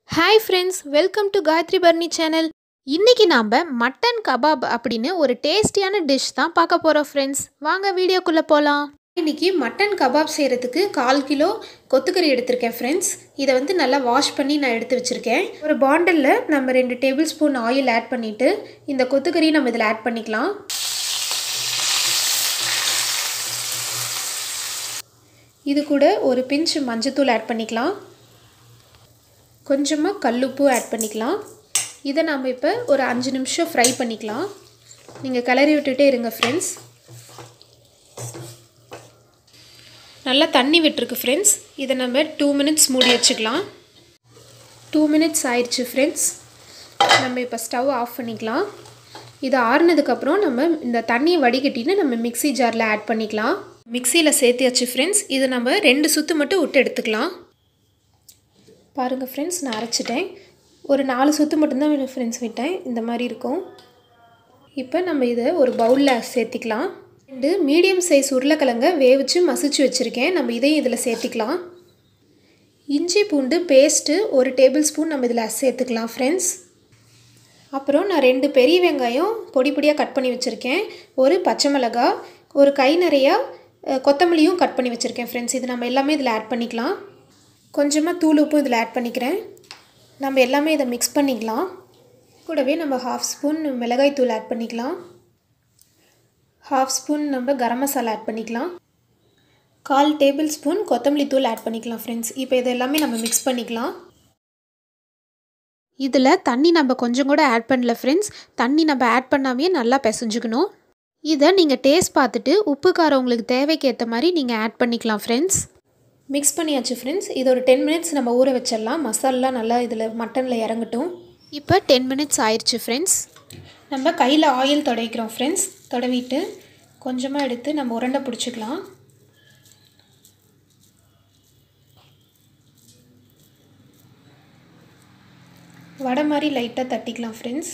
hi friends welcome to Gayathri Barni channel இன்னைக்கு நாம் mutton kebab அப்படின்னு ஒரு டேஸ்டியான டிஷ் தான் பார்க்க போகிறோம் ஃப்ரெண்ட்ஸ் வாங்க வீடியோக்குள்ளே போகலாம் இன்னைக்கு மட்டன் கபாப் செய்கிறதுக்கு கால் கிலோ கொத்துக்கறி எடுத்திருக்கேன் ஃப்ரெண்ட்ஸ் இதை வந்து நல்லா வாஷ் பண்ணி நான் எடுத்து வச்சுருக்கேன் ஒரு பாண்டிலில் நம்ம ரெண்டு டேபிள் ஸ்பூன் ஆயில் ஆட் பண்ணிவிட்டு இந்த கொத்துக்கறி நம்ம இதில் ஆட் பண்ணிக்கலாம் இது கூட ஒரு பிஞ்ச் மஞ்சத்தூள் ஆட் பண்ணிக்கலாம் கொஞ்சமாக கல்லுப்பு ஆட் பண்ணிக்கலாம் இதை நாம் இப்போ ஒரு அஞ்சு நிமிஷம் ஃப்ரை பண்ணிக்கலாம் நீங்கள் கிளறி விட்டுட்டே இருங்க ஃப்ரெண்ட்ஸ் நல்லா தண்ணி விட்டுருக்கு ஃப்ரெண்ட்ஸ் இதை நம்ம டூ மினிட்ஸ் மூடி வச்சுக்கலாம் டூ மினிட்ஸ் ஆயிடுச்சு ஃப்ரெண்ட்ஸ் நம்ம இப்போ ஸ்டவ் ஆஃப் பண்ணிக்கலாம் இது ஆறுனதுக்கப்புறம் நம்ம இந்த தண்ணியை வடிகட்டின்னு நம்ம மிக்ஸி ஜாரில் ஆட் பண்ணிக்கலாம் மிக்சியில் சேர்த்தியாச்சு ஃப்ரெண்ட்ஸ் இது நம்ம ரெண்டு சுற்று மட்டும் விட்டு எடுத்துக்கலாம் பாருங்கள் ஃப்ரெண்ட்ஸ் நான் அரைச்சிட்டேன் ஒரு நாலு சுற்று மட்டும்தான் ஃப்ரெண்ட்ஸ் விட்டேன் இந்த மாதிரி இருக்கும் இப்போ நம்ம இதை ஒரு பவுலில் சேர்த்திக்கலாம் ரெண்டு மீடியம் சைஸ் உருளைக்கிழங்க வேவிச்சு மசிச்சு வச்சுருக்கேன் நம்ம இதையும் இதில் சேர்த்திக்கலாம் இஞ்சி பூண்டு பேஸ்ட்டு ஒரு டேபிள் ஸ்பூன் நம்ம இதில் சேர்த்துக்கலாம் ஃப்ரெண்ட்ஸ் அப்புறம் நான் ரெண்டு பெரிய வெங்காயம் பொடி பொடியாக கட் பண்ணி வச்சுருக்கேன் ஒரு பச்சை மிளகா ஒரு கை நிறையா கொத்தமல்லியும் கட் பண்ணி வச்சுருக்கேன் ஃப்ரெண்ட்ஸ் இது நம்ம எல்லாமே இதில் ஆட் பண்ணிக்கலாம் கொஞ்சமாக தூள் உப்பும் இதில் ஆட் பண்ணிக்கிறேன் நம்ம எல்லாமே இதை மிக்ஸ் பண்ணிக்கலாம் கூடவே நம்ம ஹாஃப் ஸ்பூன் மிளகாய் தூள் ஆட் பண்ணிக்கலாம் ஹாஃப் ஸ்பூன் நம்ம கரம் மசாலா ஆட் பண்ணிக்கலாம் கால் டேபிள் ஸ்பூன் கொத்தமல்லி தூள் ஆட் பண்ணிக்கலாம் ஃப்ரெண்ட்ஸ் இப்போ இது எல்லாமே நம்ம மிக்ஸ் பண்ணிக்கலாம் இதில் தண்ணி நம்ம கொஞ்சம் கூட ஆட் பண்ணல ஃப்ரெண்ட்ஸ் தண்ணி நம்ம ஆட் பண்ணாமே நல்லா பிசைஞ்சுக்கணும் இதை நீங்கள் டேஸ்ட் பார்த்துட்டு உப்பு காரம் உங்களுக்கு தேவைக்கு ஏற்ற மாதிரி நீங்கள் ஆட் பண்ணிக்கலாம் ஃப்ரெண்ட்ஸ் மிக்ஸ் பண்ணியாச்சு ஃப்ரெண்ட்ஸ் இது ஒரு டென் மினிட்ஸ் நம்ம ஊற வச்சிடலாம் மசாலா நல்லா இதில் மட்டனில் இறங்கட்டும் இப்போ டென் மினிட்ஸ் ஆயிடுச்சு ஃப்ரெண்ட்ஸ் நம்ம கையில் ஆயில் தொடவிக்கிறோம் ஃப்ரெண்ட்ஸ் தொடவிட்டு கொஞ்சமாக எடுத்து நம்ம உருண்டை பிடிச்சிக்கலாம் வடை மாதிரி லைட்டாக தட்டிக்கலாம் ஃப்ரெண்ட்ஸ்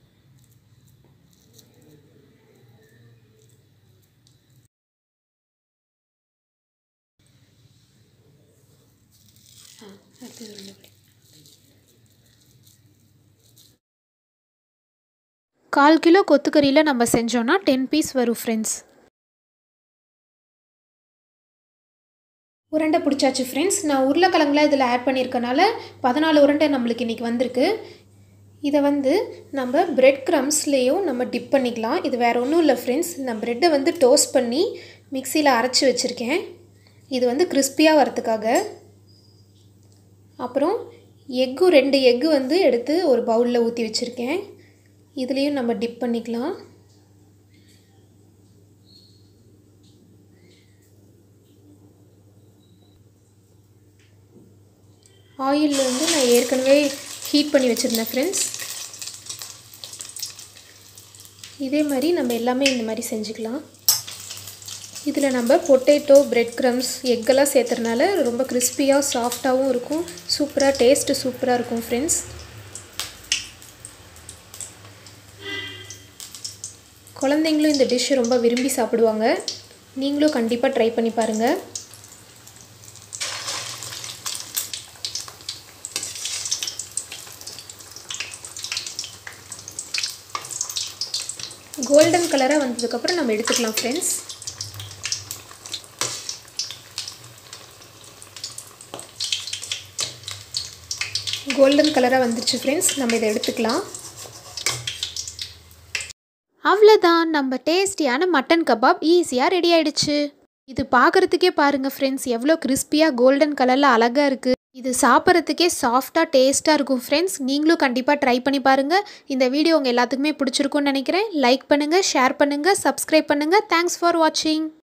கால் கிலோ கொத்துக்கறியில் நம்ம செஞ்சோன்னா டென் பீஸ் வரும் ஃப்ரெண்ட்ஸ் உருண்டை பிடிச்சாச்சு ஃப்ரெண்ட்ஸ் நான் உருளைக்கிழங்குல இதில் ஆட் பண்ணியிருக்கனால பதினாலு உருண்டை நம்மளுக்கு இன்றைக்கி வந்திருக்கு இதை வந்து நம்ம பிரெட் க்ரம்ஸ்லேயும் நம்ம டிப் பண்ணிக்கலாம் இது வேறு ஒன்றும் இல்லை ஃப்ரெண்ட்ஸ் நான் ப்ரெட்டை வந்து டோஸ்ட் பண்ணி மிக்சியில் அரைச்சி வச்சுருக்கேன் இது வந்து கிறிஸ்பியாக வரத்துக்காக அப்புறம் எக்கு ரெண்டு எக்கு வந்து எடுத்து ஒரு பவுலில் ஊற்றி வச்சுருக்கேன் இதுலேயும் நம்ம டிப் பண்ணிக்கலாம் ஆயில் வந்து நான் ஏற்கனவே ஹீட் பண்ணி வச்சுருந்தேன் ஃப்ரெண்ட்ஸ் இதே மாதிரி நம்ம எல்லாமே இந்த மாதிரி செஞ்சுக்கலாம் இதில் நம்ம பொட்டேட்டோ பிரெட் க்ரம்ஸ் எக்கெல்லாம் சேர்த்துறதுனால ரொம்ப கிறிஸ்பியாக சாஃப்டாகவும் இருக்கும் சூப்பராக டேஸ்ட்டு சூப்பராக இருக்கும் ஃப்ரெண்ட்ஸ் குழந்தைங்களும் இந்த டிஷ் ரொம்ப விரும்பி சாப்பிடுவாங்க நீங்களும் கண்டிப்பாக ட்ரை பண்ணி பாருங்கள் கோல்டன் கலராக வந்ததுக்கப்புறம் நம்ம எடுத்துக்கலாம் ஃப்ரெண்ட்ஸ் கோல்டன் கலராக வந்துருச்சு ஃப்ரெண்ட்ஸ் நம்ம இதை எடுத்துக்கலாம் அவ்வளோதான் நம்ம டேஸ்டியான மட்டன் கபாப் ஈஸியாக ரெடி ஆயிடுச்சு இது பார்க்குறதுக்கே பாருங்கள் ஃப்ரெண்ட்ஸ் எவ்வளோ கிறிஸ்பியாக கோல்டன் கலரில் அழகாக இருக்குது இது சாப்பிட்றதுக்கே சாஃப்டாக டேஸ்ட்டாக இருக்கும் ஃப்ரெண்ட்ஸ் நீங்களும் கண்டிப்பாக ட்ரை பண்ணி பாருங்கள் இந்த வீடியோ உங்கள் எல்லாத்துக்குமே பிடிச்சிருக்கும்னு நினைக்கிறேன் லைக் பண்ணுங்கள் ஷேர் பண்ணுங்கள் சப்ஸ்கிரைப் பண்ணுங்கள் தேங்க்ஸ் ஃபார் வாட்சிங்